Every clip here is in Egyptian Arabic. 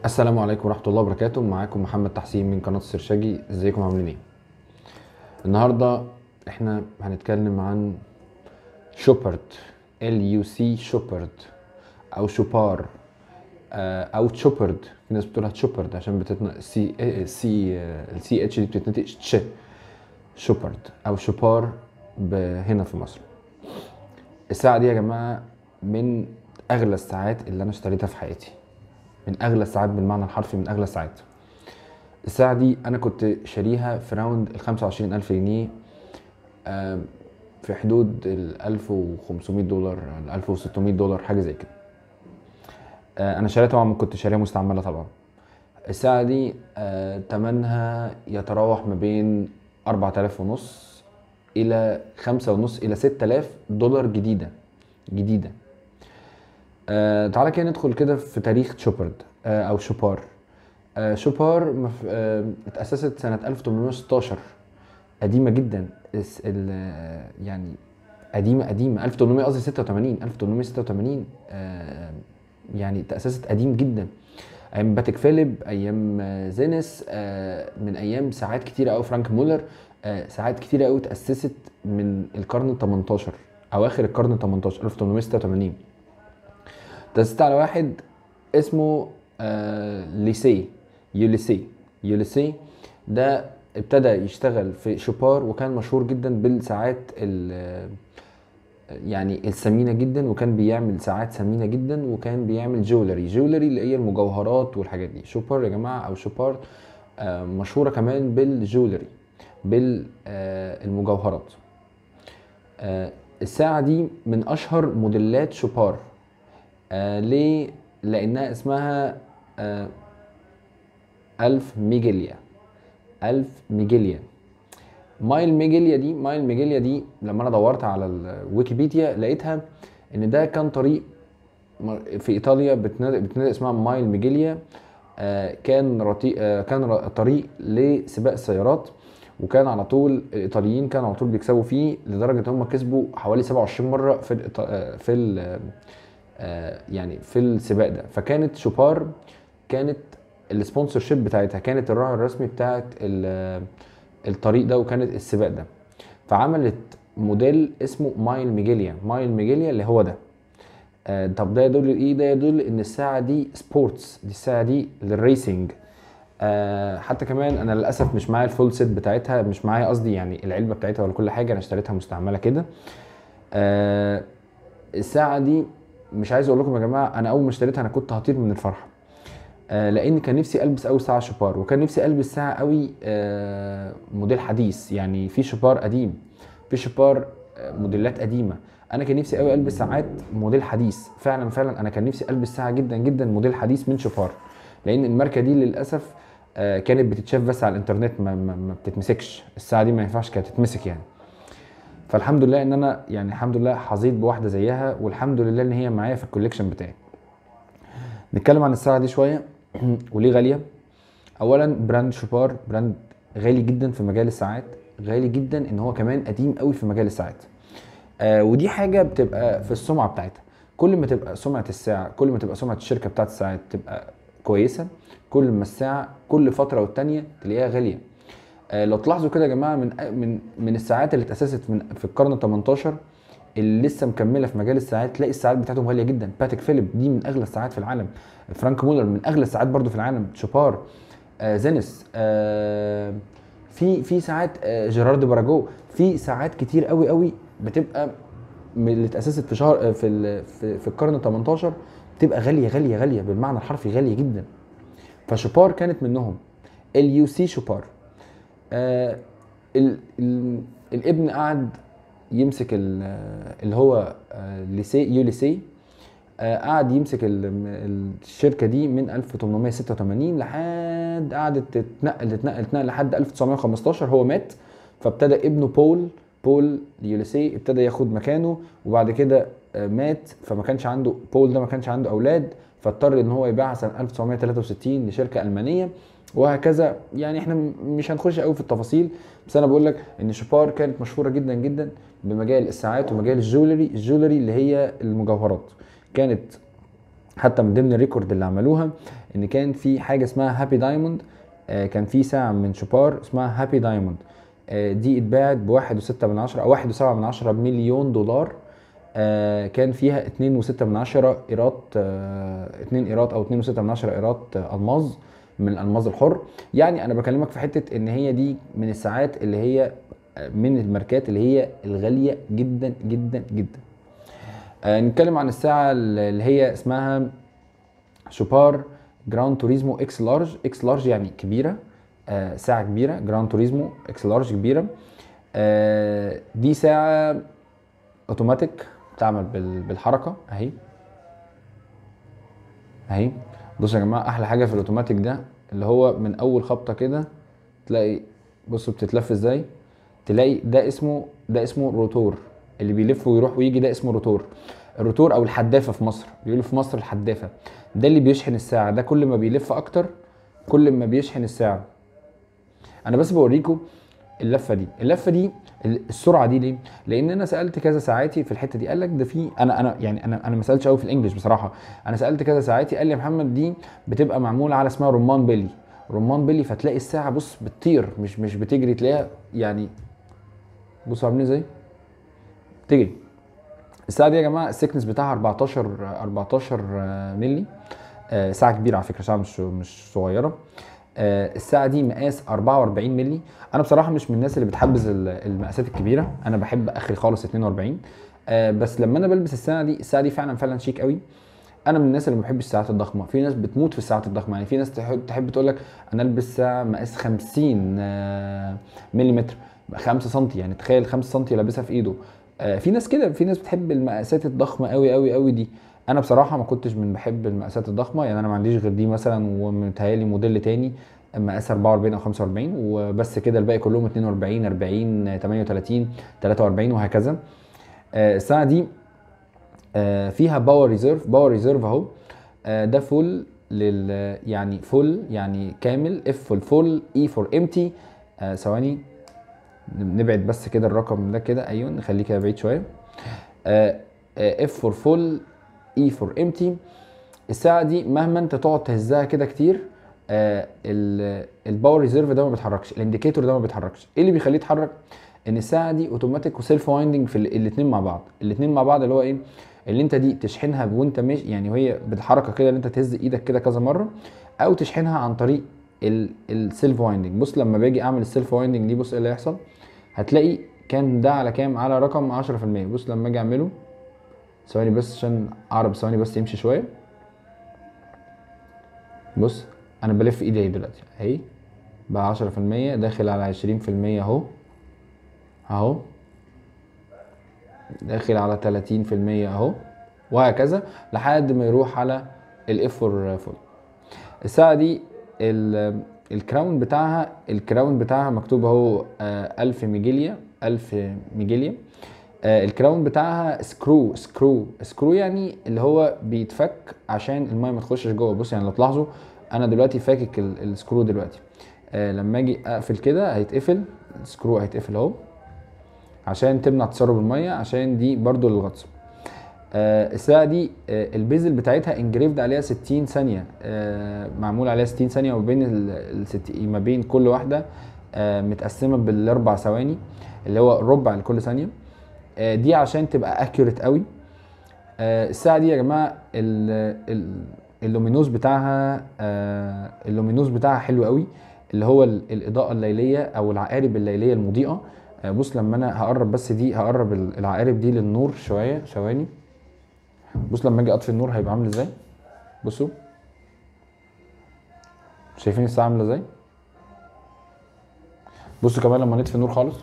السلام عليكم ورحمة الله وبركاته معاكم محمد تحسين من قناة السرشاجي ازيكم عاملين ايه النهاردة احنا هنتكلم عن شوبرت ال يو سي شوبرت او شوبار آه، او تشوبرد في ناس بتقولها تشوبرد عشان بتتنطق سي سي السي اتش دي بتتنطق تش شوبرد او شوبار ب- هنا في مصر الساعة دي يا جماعة من أغلى الساعات اللي أنا اشتريتها في حياتي من أغلى الساعات بالمعنى الحرفي من أغلى الساعات الساعة دي أنا كنت شاريها في راوند ال 25000 جنيه آم، في حدود ال 1500 دولار ال 1600 دولار حاجة زي كده آه، أنا شاريها طبعا كنت شاريها مستعملة طبعا الساعة دي آه، تمنها يتراوح ما بين 4000 ونص إلى خمسة ونص إلى 6000 دولار جديدة جديدة آه تعالى كده ندخل كده في تاريخ شوبرد آه او شوبار آه شوبار مف... آه اتأسست سنة 1816 قديمة جدا الس- ال... آه، يعني قديمة قديمة 1800 قصدي 86 1886 آه يعني تأسست قديم جدا ايام باتيك فيليب ايام آه، زينس آه من ايام ساعات كتيرة قوي فرانك مولر آه ساعات كتيرة قوي تأسست من القرن ال 18 اواخر القرن ال 18 1886 تأسست على واحد اسمه آه ليسي يوليسي يوليسي ده ابتدى يشتغل في شوبار وكان مشهور جدا بالساعات ال- يعني الثمينة جدا وكان بيعمل ساعات ثمينة جدا وكان بيعمل جولري جولري اللي هي المجوهرات والحاجات دي شوبار يا جماعة أو شوبار آه مشهورة كمان بالجولري بالمجوهرات آه الساعة دي من أشهر موديلات شوبار آه ليه؟ لأنها اسمها آه ألف ميجيليا ألف ميجيليا مايل ميجيليا دي مايل ميجيليا دي لما أنا دورت على الويكيبيديا لقيتها إن ده كان طريق م- في إيطاليا بتنادق بتنادق اسمها مايل ميجيليا آه كان رطي آه كان ر- طريق لسباق السيارات وكان على طول الايطاليين كانوا على طول بيكسبوا فيه لدرجه ان هم كسبوا حوالي 27 مره في الإيط- آه، في ال- آه، يعني في السباق ده فكانت شوبار كانت السبونسر شيب بتاعتها كانت الراعي الرسمي بتاعت ال- الطريق ده وكانت السباق ده فعملت موديل اسمه مايل ميجيليا مايل ميجيليا اللي هو ده آه، طب ده يدل ايه ده يدل ان الساعه دي سبورتس دي الساعه دي للريسنج آه حتى كمان انا للاسف مش معايا الفول سيت بتاعتها مش معايا قصدي يعني العلبه بتاعتها ولا كل حاجه انا اشتريتها مستعمله كده آه الساعه دي مش عايز اقول لكم يا جماعه انا اول ما اشتريتها انا كنت هطير من الفرحه آه لان كان نفسي البس قوي ساعه شوبار وكان نفسي البس ساعه قوي آه موديل حديث يعني في شوبار قديم في شوبار آه، موديلات قديمه انا كان نفسي قوي البس ساعات موديل حديث فعلا فعلا انا كان نفسي البس ساعه جدا جدا موديل حديث من شوبار لان الماركه دي للاسف آه، كانت بتتشاف بس على الانترنت ما, ما, ما بتتمسكش الساعه دي ما ينفعش كانت تتمسك يعني فالحمد لله ان انا يعني الحمد لله حظيت بواحده زيها والحمد لله ان هي معايا في الكوليكشن بتاعي نتكلم عن الساعه دي شويه وليه غاليه اولا براند شوبار براند غالي جدا في مجال الساعات غالي جدا ان هو كمان قديم قوي في مجال الساعات آه ودي حاجه بتبقى في السمعه بتاعتها كل ما تبقى سمعه الساعه كل ما تبقى سمعه الشركه بتاعت الساعات تبقى كويسه كل ما الساعه كل فتره والتانيه تلاقيها غاليه آه لو تلاحظوا كده يا جماعه من من من الساعات اللي اتاسست من في القرن ال 18 اللي لسه مكمله في مجال الساعات تلاقي الساعات بتاعتهم غاليه جدا باتيك فيليب دي من اغلى الساعات في العالم فرانك مولر من اغلى الساعات برضو في العالم شوبار آه زينس آه في في ساعات آه جيراردو باراجو في ساعات كتير قوي قوي بتبقى من اللي اتاسست في شهر آه، في ال- في, في القرن ال 18 بتبقى غاليه غاليه غاليه بالمعنى الحرفي غاليه جدا فشوبار كانت منهم اليو سي شوبار آه ال ال الابن قعد يمسك ال- اللي هو آه، ليسي يوليسي آه، قعد يمسك ال- الشركه دي من 1886 لحد قعدت تتنقل تتنقل تتنقل لحد 1915 هو مات فابتدى ابنه بول بول يوليسي ابتدى ياخد مكانه وبعد كده آه، مات فما كانش عنده بول ده ما كانش عنده اولاد فاضطر ان هو يبيعها سنه 1963 لشركه المانيه وهكذا يعني احنا م- مش هنخش قوي في التفاصيل بس انا بقول لك ان شوبار كانت مشهوره جدا جدا بمجال الساعات ومجال الجولري الجولري اللي هي المجوهرات كانت حتى من ضمن الريكورد اللي عملوها ان كان في حاجه اسمها هابي دايموند كان في ساعه من شوبار اسمها هابي دايموند دي اتباعت بواحد وستة من عشرة او واحد وسبعة من عشرة مليون دولار آه، كان فيها اتنين وستة من عشرة ايرات آه، اتنين ايرات او اتنين وستة من عشرة ايرات آه، الماظ من الالماظ الحر يعني انا بكلمك في حته ان هي دي من الساعات اللي هي من الماركات اللي هي الغاليه جدا جدا جدا آه، نتكلم عن الساعه اللي هي اسمها شوبار جراند توريزمو اكس لارج اكس لارج يعني كبيره آه، ساعه كبيره جراند توريزمو اكس لارج كبيره آه، دي ساعه اوتوماتيك بتعمل بال- بالحركه اهي اهي بصوا يا جماعه احلى حاجه في الاوتوماتيك ده اللي هو من اول خبطه كده تلاقي بصوا بتتلف ازاي تلاقي ده اسمه ده اسمه روتور اللي بيلف ويروح ويجي ده اسمه روتور الروتور او الحدافه في مصر بيقولوا في مصر الحدافه ده اللي بيشحن الساعه ده كل ما بيلف اكتر كل ما بيشحن الساعه انا بس بوريكم اللفه دي اللفه دي السرعه دي ليه لان انا سالت كذا ساعاتي في الحته دي قال لك ده في انا انا يعني انا انا ما سالتش قوي في الانجليش بصراحه انا سالت كذا ساعاتي قال لي يا محمد دي بتبقى معموله على اسمها رمان بيلي رمان بيلي فتلاقي الساعه بص بتطير مش مش بتجري تلاقيها يعني بصوا عاملين ازاي تجري الساعه دي يا جماعه السكنس بتاعها 14 14 مللي آه، ساعه كبيره على فكره ساعه مش مش صغيره آه، الساعه دي مقاس 44 مللي انا بصراحه مش من الناس اللي بتحبذ ال- المقاسات الكبيره انا بحب اخري خالص 42 آه، بس لما انا بلبس الساعه دي الساعه دي فعلا فعلا شيك قوي انا من الناس اللي ما بحبش الساعات الضخمه في ناس بتموت في الساعات الضخمه يعني في ناس تحب, تحب تقول لك انا البس ساعه مقاس 50 آه، ملم 5 سم يعني تخيل 5 سم لابسها في ايده آه، في ناس كده في ناس بتحب المقاسات الضخمه قوي قوي قوي دي انا بصراحه ما كنتش من بحب المقاسات الضخمه يعني انا ما عنديش غير دي مثلا ومتهيالي موديل تاني مقاس 44 او 45 وبس كده الباقي كلهم 42 40 38 43 وهكذا آه، الساعه دي آه، فيها باور ريزيرف باور ريزيرف اهو آه، ده فول لل يعني فول يعني كامل اف فول فول اي فور امتي ثواني نبعد بس كده الرقم ده كده ايوه نخليه كده بعيد شويه اف فور فول اي فور امتي الساعه دي مهما انت تقعد تهزها كده كتير آه، ال- الباور ريزيرف ده ما بيتحركش الانديكيتور ده ما بيتحركش ايه اللي بيخليه يتحرك ان الساعه دي اوتوماتيك وسيلف وايندنج في الاثنين مع بعض الاثنين مع بعض اللي هو ايه اللي انت دي تشحنها وانت ماشي يعني وهي بالحركه كده اللي انت تهز ايدك كده كذا مره او تشحنها عن طريق السيلف وايندنج بص لما باجي اعمل السيلف وايندنج دي بص ايه اللي هيحصل هتلاقي كان ده على كام على رقم 10% بص لما اجي اعمله ثواني بس عشان اعرف ثواني بس يمشي شويه بص انا بلف ايدي اهي دلوقتي اهي بقى 10% داخل على 20% اهو اهو داخل على 30% اهو وهكذا لحد ما يروح على الاف فور فول الساعه دي ال- الكراون بتاعها الكراون بتاعها مكتوب اهو آه، 1000 ميجاليا 1000 ميجاليا آه، الكراون بتاعها سكرو سكرو سكرو يعني اللي هو بيتفك عشان الميه ما تخشش جوه بص يعني لو تلاحظوا انا دلوقتي فاكك ال- السكرو دلوقتي آه، لما اجي اقفل كده هيتقفل السكرو هيتقفل اهو عشان تمنع تسرب الميه عشان دي برضو للغطس آه، الساعه دي آه، البيزل بتاعتها انجريفد عليها 60 ثانيه آه، معمول عليها 60 ثانيه وما بين ال- الست- ما بين كل واحده آه، متقسمه بالاربع ثواني اللي هو ربع لكل ثانيه آه، دي عشان تبقى اكيوريت قوي آه، الساعه دي يا جماعه ال- ال- اللومينوز بتاعها آه، اللومينوز بتاعها حلو قوي اللي هو ال- الاضاءه الليليه او العقارب الليليه المضيئه آه، بص لما انا هقرب بس دي هقرب ال- العقارب دي للنور شويه ثواني بص لما اجي اطفي النور هيبقى عامل ازاي بصوا شايفين الساعه عامله ازاي بصوا كمان لما نطفي النور خالص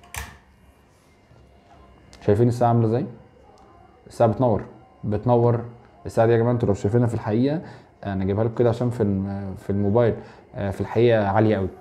شايفين الساعه عامله ازاي الساعه بتنور بتنور الساعه دي يا جماعه انتوا لو شايفينها في الحقيقه انا جايبها لكم كده عشان في الم- في الموبايل آه، في الحقيقه عاليه قوي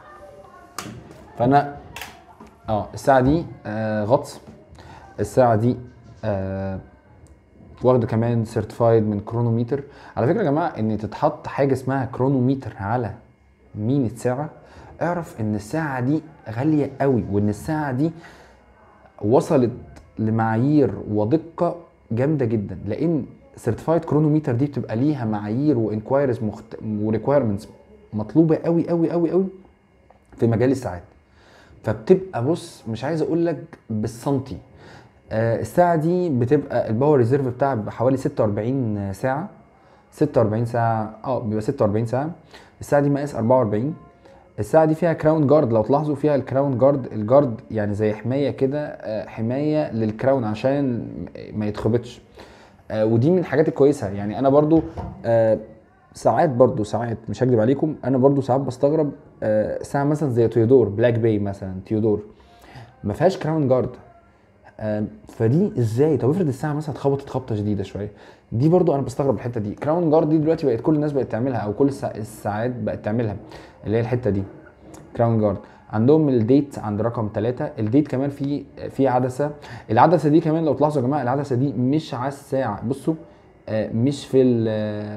فانا اه الساعه دي آه غطس الساعه دي آه واخده كمان سيرتيفايد من كرونوميتر على فكره يا جماعه ان تتحط حاجه اسمها كرونوميتر على مينة ساعه اعرف ان الساعه دي غاليه قوي وان الساعه دي وصلت لمعايير ودقه جامده جدا لان سيرتيفايد كرونوميتر دي بتبقى ليها معايير وانكوايرز مخت... وريكوايرمنتس مطلوبه قوي قوي قوي قوي في مجال الساعات فبتبقى بص مش عايز اقول لك بالسنتي آه الساعه دي بتبقى الباور ريزيرف بتاعها بحوالي 46 ساعه 46 ساعه اه بيبقى 46 ساعه الساعه دي مقاس 44 الساعه دي فيها كراون جارد لو تلاحظوا فيها الكراون جارد الجارد يعني زي حمايه كده آه، حمايه للكراون عشان ما يتخبطش آه، ودي من الحاجات الكويسه يعني انا برضو آه، ساعات برضو ساعات مش هكدب عليكم انا برضو ساعات بستغرب آه، ساعه مثلا زي تيودور بلاك باي مثلا تيودور ما فيهاش كراون جارد آه، فدي ازاي طب افرض الساعه مثلا اتخبطت خبطه شديده شويه دي برضو انا بستغرب الحته دي كراون جارد دي دلوقتي بقت كل الناس بقت تعملها او كل السا- الساعات بقت تعملها اللي هي الحته دي كراون جارد عندهم الديت عند رقم ثلاثة الديت كمان في في عدسة العدسة دي كمان لو تلاحظوا يا جماعة العدسة دي مش على الساعة بصوا آه، مش في ال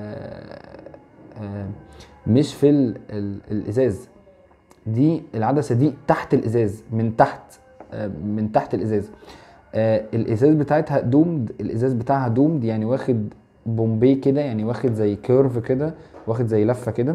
آه، مش في ال ال الازاز دي العدسة دي تحت الازاز من تحت آه، من تحت الازاز آه، الازاز بتاعتها دومد الازاز بتاعها دومد يعني واخد بومبي كده يعني واخد زي كيرف كده واخد زي لفة كده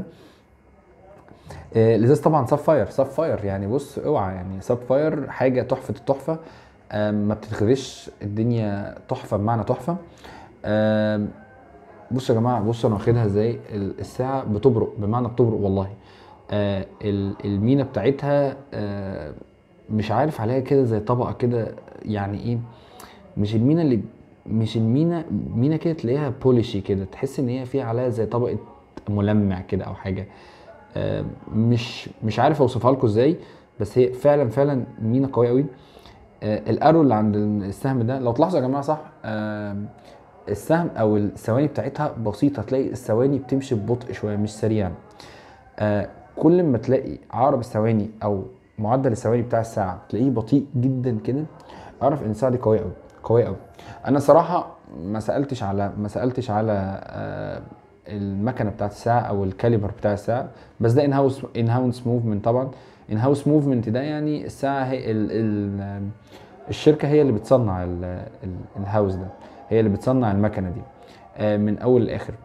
آه، الازاز طبعا ساب فاير ساب فاير يعني بص اوعى يعني ساب فاير حاجه تحفه التحفه آم، ما بتتغرش الدنيا تحفه بمعنى تحفه آم، بصوا يا جماعه بصوا انا واخدها ازاي ال- الساعه بتبرق بمعنى بتبرق والله آه، ال- المينا بتاعتها آه، مش عارف عليها كده زي طبقه كده يعني ايه مش المينا اللي مش المينا مينا كده تلاقيها بوليشي كده تحس ان هي فيها عليها زي طبقه ملمع كده او حاجه آه، مش مش عارف اوصفها لكم ازاي بس هي فعلا فعلا مينا قويه قوي آه، الارو اللي عند السهم ده لو تلاحظوا يا جماعه صح آه، السهم او الثواني بتاعتها بسيطه تلاقي الثواني بتمشي ببطء شويه مش سريع آه، كل ما تلاقي عقرب الثواني او معدل الثواني بتاع الساعه تلاقيه بطيء جدا كده اعرف ان الساعه دي قويه قوي قويه قوي انا صراحه ما سالتش على ما سالتش على آه، المكنه بتاعت الساعه او الكاليبر بتاع الساعه بس ده ان هاوس ان هاوس موفمنت طبعا ان هاوس موفمنت ده يعني الساعه هي ال ال الشركه هي اللي بتصنع ال- ال- الهاوس ده هي اللي بتصنع المكنه دي آه، من اول لاخر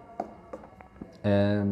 آم،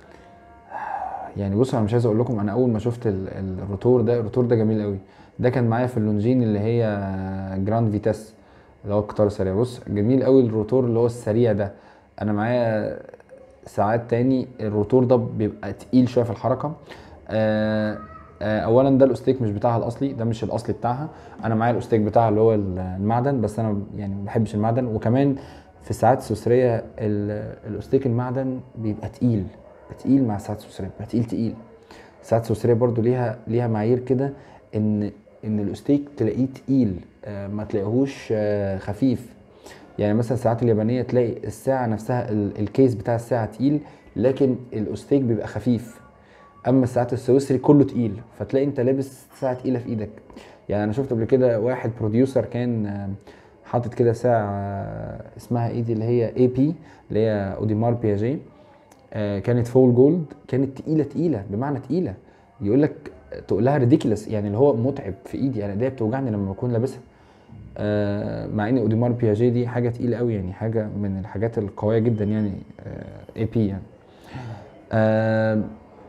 يعني بصوا انا مش عايز اقول لكم انا اول ما شفت ال- ال- الروتور ده الروتور ده جميل قوي ده كان معايا في اللونجين اللي هي جراند فيتاس اللي هو القطار السريع بص جميل قوي الروتور اللي هو السريع ده انا معايا ساعات تاني الروتور ده بيبقى تقيل شويه في الحركه آه آه اولا ده الاستيك مش بتاعها الاصلي ده مش الاصلي بتاعها انا معايا الاستيك بتاعها اللي هو المعدن بس انا يعني ما بحبش المعدن وكمان في الساعات السويسريه ال- الاستيك المعدن بيبقى تقيل بيبقى تقيل مع الساعات السويسريه بيبقى تقيل تقيل الساعات السويسريه برضو ليها ليها معايير كده ان ان الاستيك تلاقيه تقيل آه ما تلاقيهوش آه خفيف يعني مثلا الساعات اليابانيه تلاقي الساعه نفسها ال- الكيس بتاع الساعه تقيل لكن الاستيك بيبقى خفيف اما الساعات السويسري كله تقيل فتلاقي انت لابس ساعه تقيله في ايدك يعني انا شفت قبل كده واحد بروديوسر كان آه، حاطط كده ساعه آه، اسمها ايه دي اللي هي اي بي اللي هي اوديمار بياجي آه، كانت فول جولد كانت تقيله تقيله بمعنى تقيله يقول لك تقولها ريديكولس يعني اللي هو متعب في ايدي انا ايديا بتوجعني لما بكون لابسها آه، مع ان اوديمار بياجي دي حاجه تقيله قوي يعني حاجه من الحاجات القويه جدا يعني اي بي يعني آه،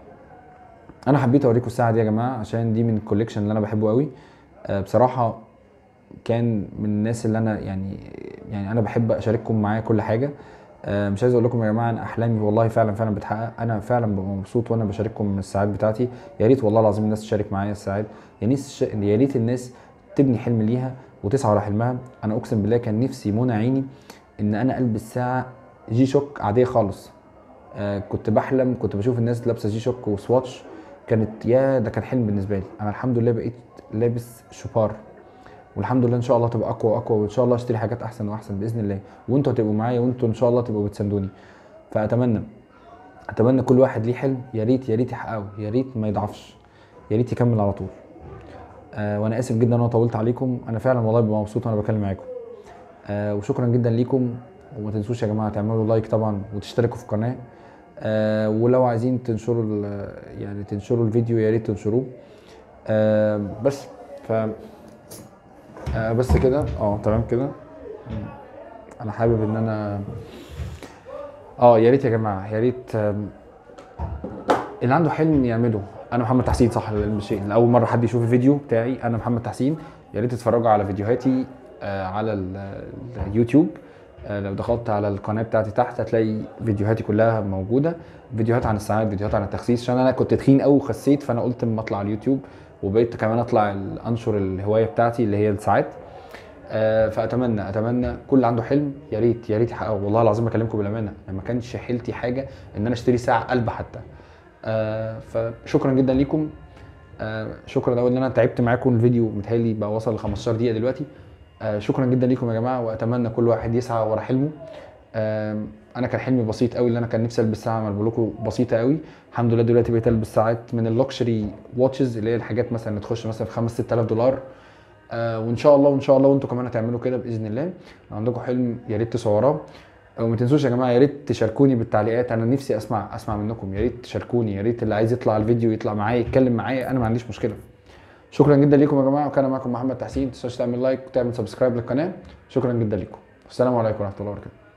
انا حبيت اوريكم الساعه دي يا جماعه عشان دي من الكوليكشن اللي انا بحبه قوي آه، بصراحه كان من الناس اللي انا يعني يعني انا بحب اشارككم معايا كل حاجه آه، مش عايز اقول لكم يا جماعه ان احلامي والله فعلا فعلا بتحقق انا فعلا ببقى مبسوط وانا بشارككم الساعات بتاعتي يا ريت والله العظيم الناس تشارك معايا الساعات يا ناس يا ريت الناس تبني حلم ليها وتسعى ورا حلمها انا اقسم بالله كان نفسي منى عيني ان انا البس ساعه جي شوك عاديه خالص آه كنت بحلم كنت بشوف الناس لابسه جي شوك وسواتش كانت يا ده كان حلم بالنسبه لي انا الحمد لله بقيت لابس شوبار والحمد لله ان شاء الله تبقى اقوى واقوى وان شاء الله اشتري حاجات احسن واحسن باذن الله وانتوا هتبقوا معايا وانتوا ان شاء الله تبقوا بتساندوني فاتمنى اتمنى كل واحد ليه حلم يا ريت يا ريت يحققه يا ريت ما يضعفش يا ريت يكمل على طول آه وانا اسف جدا ان انا طولت عليكم انا فعلا والله ببقى مبسوط وانا بكلم معاكم آه وشكرا جدا ليكم وما تنسوش يا جماعه تعملوا لايك طبعا وتشتركوا في القناه آه ولو عايزين تنشروا ال- يعني تنشروا الفيديو يا ريت تنشروه آه بس ف آه بس كده اه تمام كده انا حابب ان انا اه يا ريت يا جماعه يا ريت آم، اللي عنده حلم يعمله انا محمد تحسين صح للعلم شيء لاول مره حد يشوف الفيديو بتاعي انا محمد تحسين يا ريت تتفرجوا على فيديوهاتي آه، على ال- اليوتيوب آه، لو دخلت على القناه بتاعتي تحت هتلاقي فيديوهاتي كلها موجوده فيديوهات عن الساعات فيديوهات عن التخسيس عشان انا كنت تخين قوي وخسيت فانا قلت اما اطلع على اليوتيوب وبقيت كمان اطلع ال- انشر الهوايه بتاعتي اللي هي الساعات آه، فاتمنى اتمنى كل اللي عنده حلم يا ريت يا ريت يحققه والله العظيم بكلمكم بالامانه أنا ما كانش حيلتي حاجه ان انا اشتري ساعه قلب حتى آه، فشكرا جدا ليكم آه، شكرا قوي ان انا تعبت معاكم الفيديو متهيألي بقى وصل ل 15 دقيقه دلوقتي آه، شكرا جدا ليكم يا جماعه واتمنى كل واحد يسعى ورا حلمه آم، انا كان حلمي بسيط قوي اللي انا كان نفسي البس ساعه ما لكم بسيطه قوي الحمد لله دلوقتي بقيت البس ساعات من اللوكسري واتشز اللي هي الحاجات مثلا اللي تخش مثلا في 5 6000 دولار آه وان شاء الله وان شاء الله وانتم كمان هتعملوا كده باذن الله لو عندكم حلم يا ريت تصوراه وما تنسوش يا جماعه يا ريت تشاركوني بالتعليقات انا نفسي اسمع اسمع منكم يا ريت تشاركوني يا ريت اللي عايز يطلع الفيديو يطلع معايا يتكلم معايا انا ما عنديش مشكله شكرا جدا ليكم يا جماعه وكان معكم محمد تحسين ما تنسوش تعمل لايك وتعمل سبسكرايب للقناه شكرا جدا ليكم والسلام عليكم ورحمه الله وبركاته